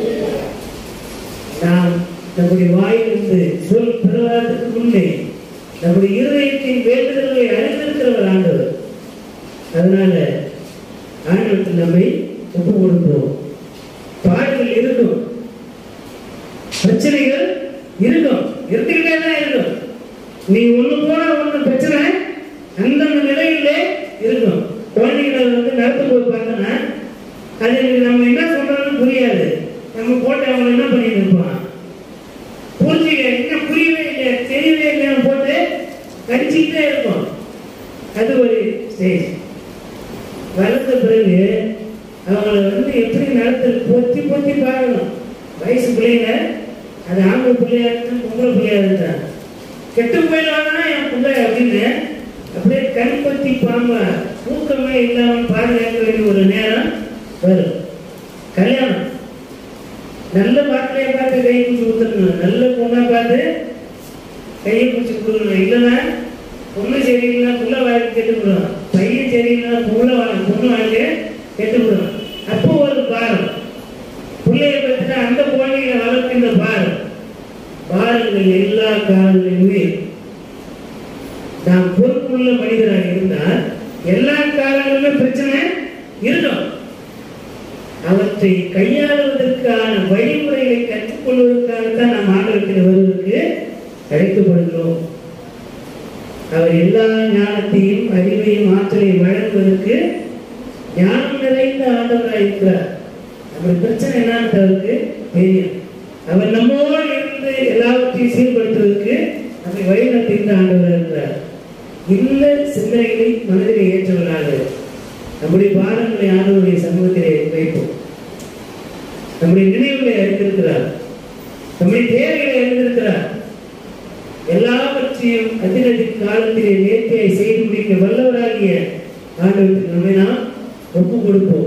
நாம் நம்முடைய வாயிலிருந்து சொல் பெறுவதற்கு முன்னே நம்முடைய இருதயத்தின் வேண்டுதல்களை அறிந்திருக்கிறவர் ஆண்டவர் அதனால ஆண்டவருக்கு நம்மை ஒப்பு கொடுப்போம் பாடுகள் இருக்கும் பிரச்சனைகள் இருக்கும் இருந்துகிட்டே தான் இருக்கும் நீ ஒண்ணு போனா ஒண்ணு பிரச்சனை அந்தந்த நிலையிலே இருக்கும் குழந்தைகளை வந்து நடத்த போய் பார்த்தோன்னா அது நம்ம என்ன சொல்றோம்னு புரியாது நம்ம போட்டு அவங்க என்ன பண்ணிட்டு இருப்பான் புரிஞ்சுக்க என்ன புரியவே இல்லை தெரியவே இல்லைன்னு போட்டு கடிச்சிக்கிட்டே இருக்கும் அது ஒரு ஸ்டேஜ் வளர்ந்த பிறகு அவங்கள வந்து எப்படி நடத்தல் பொத்தி பொத்தி பார்க்கணும் வயசு பிள்ளைங்க அது ஆம்பளை பிள்ளையா இருக்கட்டும் பொம்பளை பிள்ளையா இருக்கட்டும் கெட்டு போயிடுவாங்கன்னா என் பிள்ளை அப்படின்னு அப்படியே கண் பத்தி பாம்பா தூக்கமே இல்லாம பாதுகாக்க வேண்டிய ஒரு நேரம் வரும் கல்யாணம் நல்ல பாட்டிலையே பார்த்து கை பிடிச்சி கொடுத்துருக்கணும் நல்ல பொண்ணா பார்த்து கையை பிடிச்சி கொடுக்கணும் இல்லைன்னா பொண்ணு சரியில்லைன்னா புள்ள வாழ்க்கை கெட்டு விடும் பையன் சரியில்லைன்னா புள்ள வாழ்க்கை பொண்ணு வாழ்க்கை கெட்டு விடும் அப்போ ஒரு பாரம் பிள்ளைய பற்றினா அந்த குழந்தைகளை வளர்க்கின்ற பாரம் பாருங்கள் எல்லா காலங்களிலுமே நாம் பொறுப்புள்ள மனிதராக இருந்தால் எல்லா காலங்களிலும் பிரச்சனை இருக்கும் அவர் அவற்றை கையாளுவதற்கான வழிமுறைகளை கற்றுக்கொள்வதற்காகத்தான் நாம் ஆண்டவத்தில் வருவதற்கு அழைக்கப்படுகிறோம் அவர் எல்லா ஞானத்தையும் அறிவையும் ஆற்றலையும் வழங்குவதற்கு ஞானம் நிறைந்த ஆண்டவராக இருக்கிறார் நம்ம பிரச்சனை என்னன்னு அவருக்கு தெரியும் அவர் நம்மோடு இருந்து எல்லாவற்றையும் சீர்படுத்துவதற்கு நம்மை வழிநடத்துகின்ற ஆண்டவராக இருக்கிறார் இந்த சிந்தனைகளை மனதிலே ஏற்றவராக நம்முடைய பாரங்களை ஆண்டவருடைய சமூகத்திலே வைப்போம் நம்முடைய நினைவுகளை அறிந்திருக்கிறார் நம்முடைய தேவைகளை அறிந்திருக்கிறார் எல்லாவற்றையும் அதிரடி காலத்திலே நேர்த்தியாய் செய்து முடிக்க வல்லவராகிய ஆண்டவருக்கு நம்மை நாம் ஒப்பு கொடுப்போம்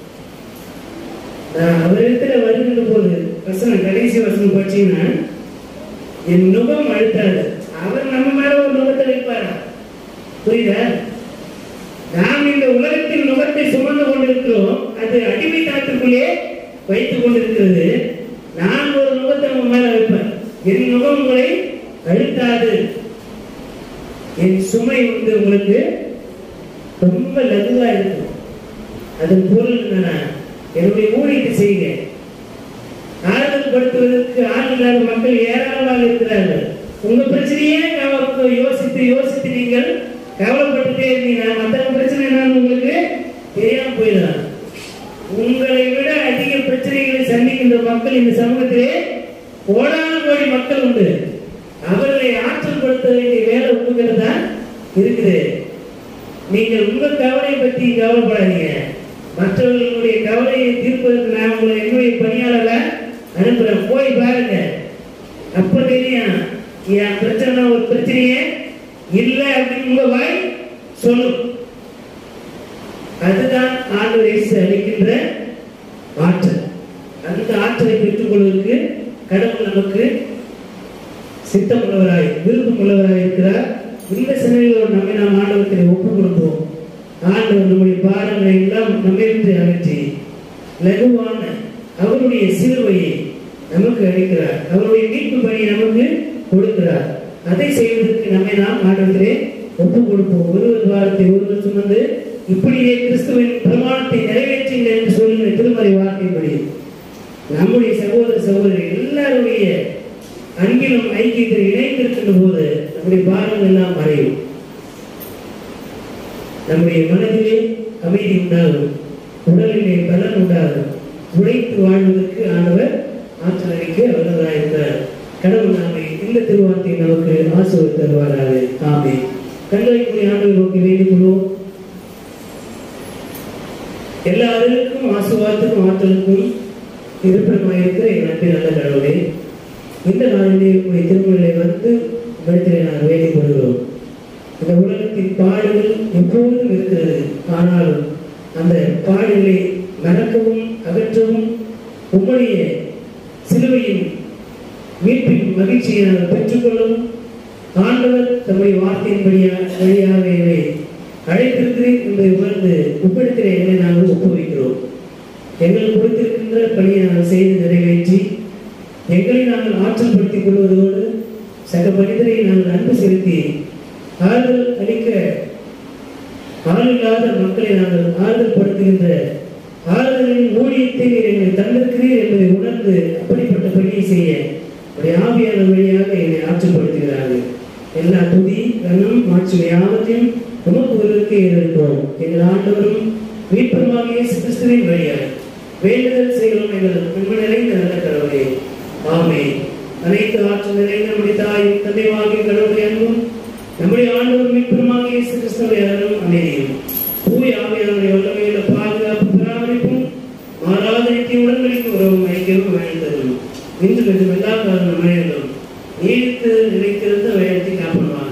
நான் அவரிடத்துல வருகின்ற போது வசனம் கடைசி வசனம் பார்த்தீங்கன்னா என் நுகம் அழுத்தாது அவர் நம்ம மேல ஒரு நுகத்தை வைப்பாரா புரியுதா நாம் இந்த உலகத்தில் நுகத்தை சுமந்து கொண்டிருக்கிறோம் அது அடிமைத்தனத்திற்குள்ளே வைத்துக் கொண்டிருக்கிறது நான் ஒரு நுகத்தை உங்க மேல வைப்பேன் என் நுகம் உங்களை அழுத்தாது என் சுமை வந்து உங்களுக்கு ரொம்ப லகுவா இருக்கும் அதன் பொருள் என்னன்னா என்னுடைய ஊழியத்தை செய்யுங்க ஆறுதல் படுத்துவதற்கு ஆள் இல்லாத மக்கள் ஏராளமாக இருக்கிறார்கள் உங்க பிரச்சனையே கவ- யோசித்து யோசித்து நீங்கள் கவலைப்பட்டுட்டே இருந்தீங்கன்னா மற்றவங்க பிரச்சனை என்னன்னு உங்களுக்கு தெரியாம போயிடலாம் உங்களை விட அதிக பிரச்சனைகளை சந்திக்கின்ற மக்கள் இந்த சமூகத்திலே கோடான கோடி மக்கள் உண்டு அவர்களை ஆற்றல் படுத்த வேண்டிய வேலை உங்ககிட்ட தான் இருக்குது நீங்கள் உங்க கவலையை பற்றி கவலைப்படாதீங்க மற்றவர்களுடைய கவலையை தீர்ப்பதற்கு நான் உங்களை என்னுடைய பணியாளரை அனுப்புறேன் போய் பாருங்க அப்ப தெரியும் என் பிரச்சனை ஒரு பிரச்சனையே இல்லை அப்படின்னு உங்க வாய் சொல்லும் அதுதான் ஆண்டவர் இயேசு அளிக்கின்ற ஆற்றல் அந்த ஆற்றலை பெற்றுக் கொள்வதற்கு கடவுள் நமக்கு சித்தமுள்ளவராய் விருப்பமுள்ளவராய் இருக்கிறார் இந்த சிந்தனைகளோடு நம்மை நாம் ஆண்டவத்தில் ஒப்புக் கொடுப்போம் ஆண்டவர் நம்முடைய பாரங்களை எல்லாம் நம்மிருந்து அகற்றி லகுவான அவருடைய சிலுவையை நமக்கு அளிக்கிறார் அவருடைய மீட்பு பணியை நமக்கு கொடுக்கிறார் அதை செய்வதற்கு நம்மை நாம் ஆண்டவத்திலே ஒப்புக் கொடுப்போம் ஒருவர் வாரத்தை ஒருவர் சுமந்து இப்படியே கிறிஸ்துவின் பிரமாணத்தை நிறைவேற்றுங்கள் என்று சொல்லுகிற திருமறை வார்த்தைப்படி நம்முடைய சகோதர சகோதரி எல்லாருடைய அன்பிலும் ஐக்கியத்தில் இணைந்திருக்கின்ற போது நம்முடைய பாரங்கள் எல்லாம் மறையும் நம்முடைய மனதிலே அமைதி உண்டாகும் உடலிலே பலன் உண்டாகும் உழைத்து வாழ்வதற்கு ஆண்டவர் ஆற்றல் அளிக்க வல்லவராயிருந்தார் கடவுள் நாமை இந்த திருவார்த்தையை நமக்கு ஆசிரியர் தருவாராக ஆமே கண்களை கூடிய ஆண்டவர் நோக்கி வேண்டிக் கொள்வோம் எல்லா அறிவுக்கும் ஆசுவாத்துக்கும் ஆற்றலுக்கும் இருப்பிடமாயிருக்கிற என் அன்பின் நல்ல கடவுளே இந்த நாளிலே உங்களுடைய திருமணங்களை வந்து இடத்திலே நான் வேண்டிக் கொள்கிறோம் இந்த உலகத்தின் பாடுகள் எப்போதும் இருக்கிறது ஆனாலும் அந்த பாடுகளை மறக்கவும் அகற்றவும் உம்முடைய சிலுவையின் மீட்பின் மகிழ்ச்சியை நாங்கள் பெற்றுக்கொள்ளவும் ஆண்டவர் தம்முடைய வார்த்தையின் வழியா வழியாக என்னை அழைத்திருக்கிறேன் என்பதை உணர்ந்து உப்பிடத்திலே என்னை நாங்கள் ஒப்புவிக்கிறோம் எங்களுக்கு கொடுத்திருக்கின்ற பணியை நாங்கள் செய்து நிறைவேற்றி எங்களை நாங்கள் ஆற்றல் படுத்திக் கொள்வதோடு சக மனிதரை நாங்கள் அன்பு செலுத்தி ஆறுதல் அளிக்க ஆளில்லாத மக்களை நாங்கள் ஆறுதல் படுத்துகின்ற ஆறுதலின் ஊழியத்தை நீர் எங்களை தந்திருக்கிறீர் என்பதை உணர்ந்து அப்படிப்பட்ட பணியை செய்ய உடைய ஆவியான வழியாக என்னை ஆற்றல்படுத்துகிறார்கள் எல்லா துதி கனம் மாட்சி யாவற்றையும் உமக்கு ஒருவருக்கே இருக்கிறோம் எங்கள் ஆண்டவரும் மீட்பருமாக இயேசு கிறிஸ்துவின் வழியாக வேண்டுதல் செய்கிறோம் எங்கள் நன்மை நிறைந்த நல்ல கடவுளே ஆமே அனைத்து ஆற்றல் நிறைந்த நம்முடைய தாயும் தந்தைவாகிய கடவுளுடைய அன்பும் நம்முடைய ஆண்டவர் மீட்பருமாக இயேசு கிறிஸ்துவை அருளும் அமைதியும் தூய ஆவியானுடைய வல்லமையுள்ள பாதுகாப்பு பராமரிப்பும் மாறாத நித்திய உடன்படிக்கை உறவும் ஐக்கியமும் வாழ்ந்ததும் இன்று மற்றும் எல்லா காலம் நம்மையிலும் நீடித்து நிலைத்திருந்த வேகத்தை காப்பணுமாக